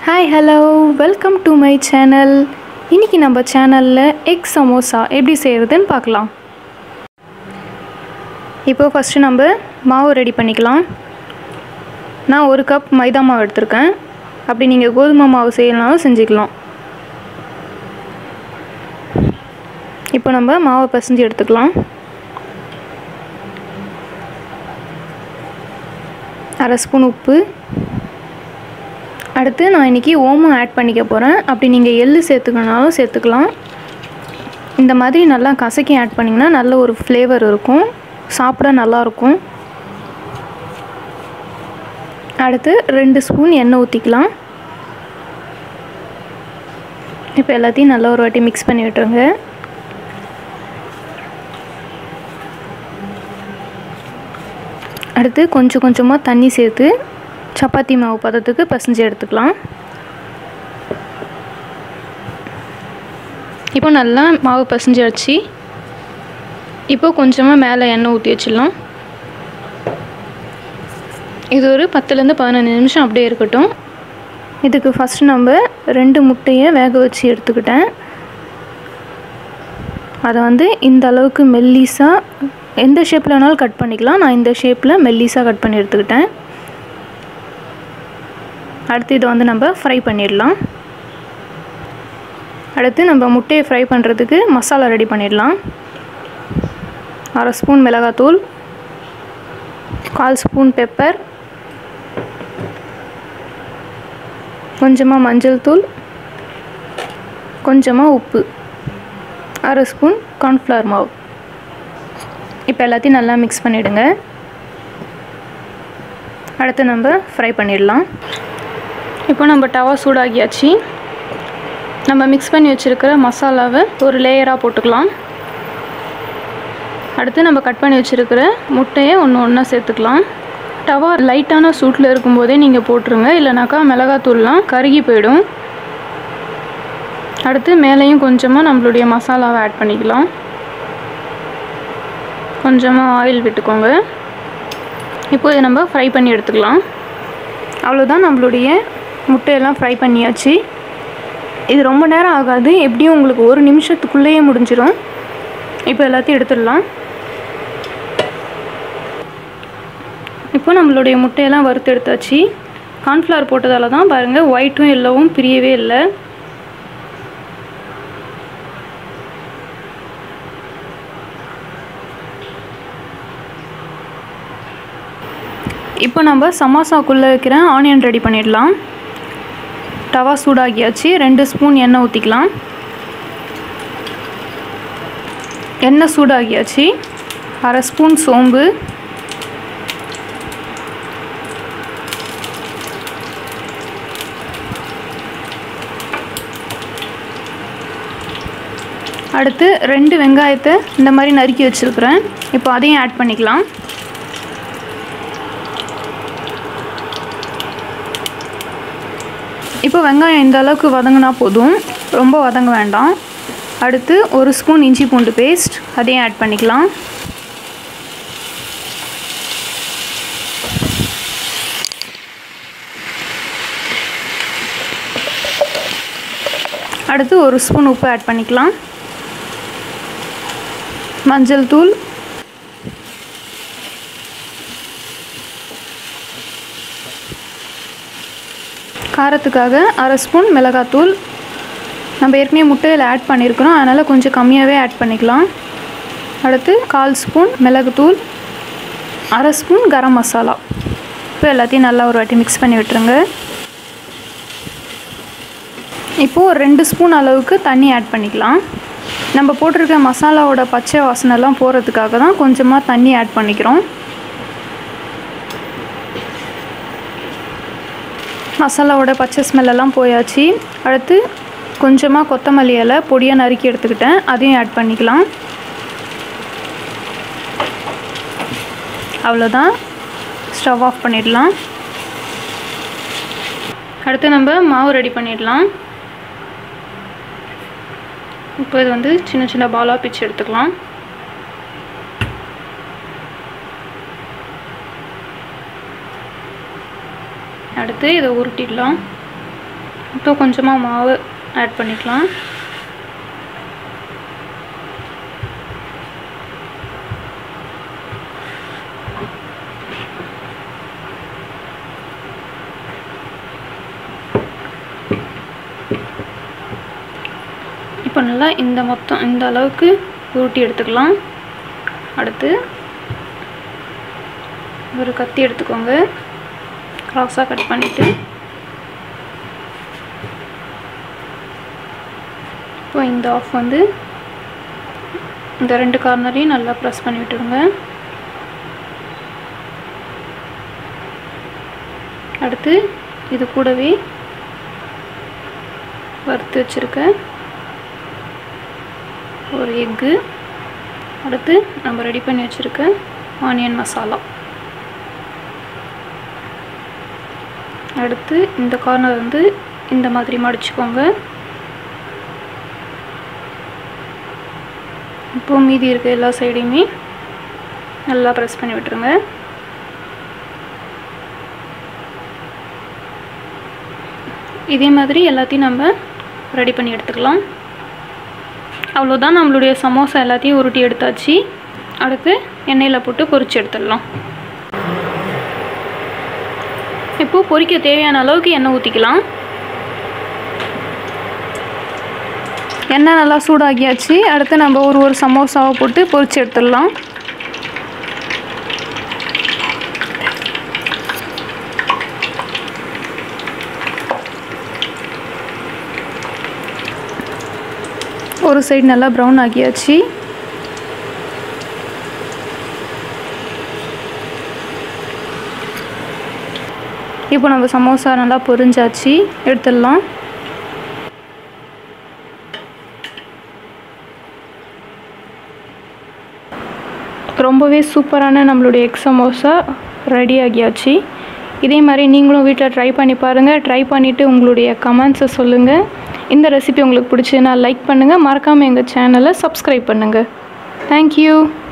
hi hello welcome to my channel இன்றைக்கி நம்ம சேனலில் எக் சமோசா எப்படி செய்கிறதுன்னு பார்க்கலாம் இப்போ ஃபஸ்ட்டு நம்ம மாவு ரெடி பண்ணிக்கலாம் நான் ஒரு கப் மைதா மாவு எடுத்திருக்கேன் அப்படி நீங்கள் கோதுமை மாவு செய்யலனாலும் செஞ்சுக்கலாம் இப்போ நம்ம மாவை பிசைஞ்சு எடுத்துக்கலாம் அரை ஸ்பூன் உப்பு அடுத்து நான் இன்றைக்கி ஓமம் ஆட் பண்ணிக்க போகிறேன் அப்படி நீங்கள் எள்ளு சேர்த்துக்கனாலும் சேர்த்துக்கலாம் இந்த மாதிரி நல்லா கசக்கி ஆட் பண்ணிங்கன்னா நல்ல ஒரு ஃப்ளேவர் இருக்கும் சாப்பிட நல்லாயிருக்கும் அடுத்து ரெண்டு ஸ்பூன் எண்ணெய் ஊற்றிக்கலாம் இப்போ எல்லாத்தையும் நல்லா ஒரு வாட்டி மிக்ஸ் பண்ணி விட்டுருங்க அடுத்து கொஞ்சம் கொஞ்சமாக தண்ணி சேர்த்து சப்பாத்தி மாவு பதத்துக்கு பசைஞ்சு எடுத்துக்கலாம் இப்போ நல்லா மாவு பசைஞ்சு வச்சு இப்போ கொஞ்சமாக மேலே எண்ணெய் ஊற்றி வச்சிடலாம் இது ஒரு பத்துலேருந்து பதினஞ்சு நிமிஷம் அப்படியே இருக்கட்டும் இதுக்கு ஃபஸ்ட்டு நம்ம ரெண்டு முட்டையை வேக வச்சு எடுத்துக்கிட்டேன் அதை வந்து இந்த அளவுக்கு மெல்லிஸாக எந்த ஷேப்பில் வேணாலும் கட் பண்ணிக்கலாம் நான் இந்த ஷேப்பில் மெல்லிஸாக கட் பண்ணி எடுத்துக்கிட்டேன் அடுத்து இதை வந்து நம்ம ஃப்ரை பண்ணிடலாம் அடுத்து நம்ம முட்டையை ஃப்ரை பண்ணுறதுக்கு மசாலா ரெடி பண்ணிடலாம் அரை ஸ்பூன் மிளகாத்தூள் கால் ஸ்பூன் பெப்பர் கொஞ்சமாக மஞ்சள் தூள் கொஞ்சமாக உப்பு அரை ஸ்பூன் கார்ன்ஃப்ளவர் மாவு இப்போ எல்லாத்தையும் நல்லா மிக்ஸ் பண்ணிவிடுங்க அடுத்து நம்ம ஃப்ரை பண்ணிடலாம் இப்போ நம்ம டவா சூடாகியாச்சு நம்ம மிக்ஸ் பண்ணி வச்சுருக்கிற மசாலாவை ஒரு லேயராக போட்டுக்கலாம் அடுத்து நம்ம கட் பண்ணி வச்சுருக்கிற முட்டையை ஒன்று ஒன்றா சேர்த்துக்கலாம் டவா லைட்டான சூட்டில் இருக்கும்போதே நீங்கள் போட்டுருங்க இல்லைனாக்கா மிளகாத்தூள்லாம் கருகி போயிடும் அடுத்து மேலேயும் கொஞ்சமாக நம்மளுடைய மசாலாவை ஆட் பண்ணிக்கலாம் கொஞ்சமாக ஆயில் விட்டுக்கோங்க இப்போ இதை நம்ம ஃப்ரை பண்ணி எடுத்துக்கலாம் அவ்வளோதான் நம்மளுடைய முட்டையெல்லாம் ஃப்ரை பண்ணியாச்சு இது ரொம்ப நேரம் ஆகாது எப்படியும் உங்களுக்கு ஒரு நிமிஷத்துக்குள்ளேயே முடிஞ்சிடும் இப்போ எல்லாத்தையும் எடுத்துடலாம் இப்போ நம்மளுடைய முட்டையெல்லாம் வறுத்து எடுத்தாச்சு கார்ன்ஃப்ளவர் போட்டதால தான் பாருங்கள் ஒயிட்டும் எல்லோவும் பிரியவே இல்லை இப்போ நம்ம சமோசாக்குள்ளே வைக்கிற ஆனியன் ரெடி பண்ணிடலாம் டவா சூடாகியாச்சு ரெண்டு ஸ்பூன் எண்ணெய் ஊற்றிக்கலாம் எண்ணெய் சூடாகியாச்சு அரை ஸ்பூன் சோம்பு அடுத்து ரெண்டு வெங்காயத்தை இந்த மாதிரி நறுக்கி வச்சுருக்குறேன் இப்போ அதையும் ஆட் பண்ணிக்கலாம் இப்போ வெங்காயம் இந்த அளவுக்கு வதங்கினா போதும் ரொம்ப வதங்க வேண்டாம் அடுத்து ஒரு ஸ்பூன் இஞ்சி பூண்டு பேஸ்ட் அதையும் ஆட் பண்ணிக்கலாம் அடுத்து ஒரு ஸ்பூன் உப்பு ஆட் பண்ணிக்கலாம் மஞ்சள் தூள் காரத்துக்காக அரை ஸ்பூன் மிளகாத்தூள் நம்ம ஏற்கனவே முட்டையில் ஆட் பண்ணியிருக்கிறோம் அதனால் கொஞ்சம் கம்மியாகவே ஆட் பண்ணிக்கலாம் அடுத்து கால் ஸ்பூன் மிளகுத்தூள் அரை ஸ்பூன் கரம் மசாலா இப்போ எல்லாத்தையும் நல்லா ஒரு வாட்டி மிக்ஸ் பண்ணி விட்டுருங்க இப்போது ஒரு ரெண்டு ஸ்பூன் அளவுக்கு தண்ணி ஆட் பண்ணிக்கலாம் நம்ம போட்டிருக்க மசாலாவோட பச்சை வாசனைலாம் போகிறதுக்காக தான் கொஞ்சமாக தண்ணி ஆட் பண்ணிக்கிறோம் மசாலாவோட பச்சை ஸ்மெல்லெல்லாம் போயாச்சு அடுத்து கொஞ்சமாக கொத்தமல்லி இலை பொடியாக நறுக்கி எடுத்துக்கிட்டேன் அதையும் ஆட் பண்ணிக்கலாம் அவ்வளோதான் ஸ்டவ் ஆஃப் பண்ணிடலாம் அடுத்து நம்ம மாவு ரெடி பண்ணிடலாம் இப்போ இது வந்து சின்ன சின்ன பாலாக பிச்சு எடுத்துக்கலாம் அடுத்து இதை உருட்டிடலாம் இப்போ கொஞ்சமாக மாவு ஆட் பண்ணிக்கலாம் இப்போ நல்லா இந்த மொத்தம் இந்த அளவுக்கு உருட்டி எடுத்துக்கலாம் அடுத்து ஒரு கத்தி எடுத்துக்கோங்க கிராஸாக கட் பண்ணிவிட்டு இப்போ இந்த ஆஃப் வந்து இந்த ரெண்டு கார்னரையும் நல்லா ப்ரெஸ் பண்ணி விட்டுருங்க அடுத்து இது கூடவே வறுத்து வச்சுருக்க ஒரு எக்கு அடுத்து நம்ம ரெடி பண்ணி வச்சுருக்க ஆனியன் மசாலா அடுத்து இந்த கார்னர் வந்து இந்த மாதிரி மடிச்சுக்கோங்க இப்போ மீதி இருக்க எல்லா சைடையுமே நல்லா ப்ரெஸ் பண்ணி விட்டுருங்க இதே மாதிரி எல்லாத்தையும் நம்ம ரெடி பண்ணி எடுத்துக்கலாம் அவ்வளோதான் நம்மளுடைய சமோசா எல்லாத்தையும் உருட்டி எடுத்தாச்சு அடுத்து எண்ணெயில் போட்டு பொரிச்சு எடுத்துடலாம் இப்போது பொரிக்க தேவையான அளவுக்கு எண்ணெய் ஊற்றிக்கலாம் எண்ணெய் நல்லா சூடாகியாச்சு அடுத்து நம்ம ஒரு ஒரு சமோசாவை போட்டு பொரிச்சு எடுத்துடலாம் ஒரு சைடு நல்லா ப்ரௌன் ஆகியாச்சு இப்போ நம்ம சமோசா நல்லா பொரிஞ்சாச்சு எடுத்துடலாம் ரொம்பவே சூப்பரான நம்மளுடைய எக் சமோசா ரெடி ஆகியாச்சு இதே மாதிரி நீங்களும் வீட்டில் ட்ரை பண்ணி பாருங்கள் ட்ரை பண்ணிவிட்டு உங்களுடைய கமெண்ட்ஸை சொல்லுங்கள் இந்த ரெசிபி உங்களுக்கு பிடிச்சதுன்னா லைக் பண்ணுங்கள் மறக்காமல் எங்கள் சேனலை சப்ஸ்கிரைப் பண்ணுங்கள் தேங்க்யூ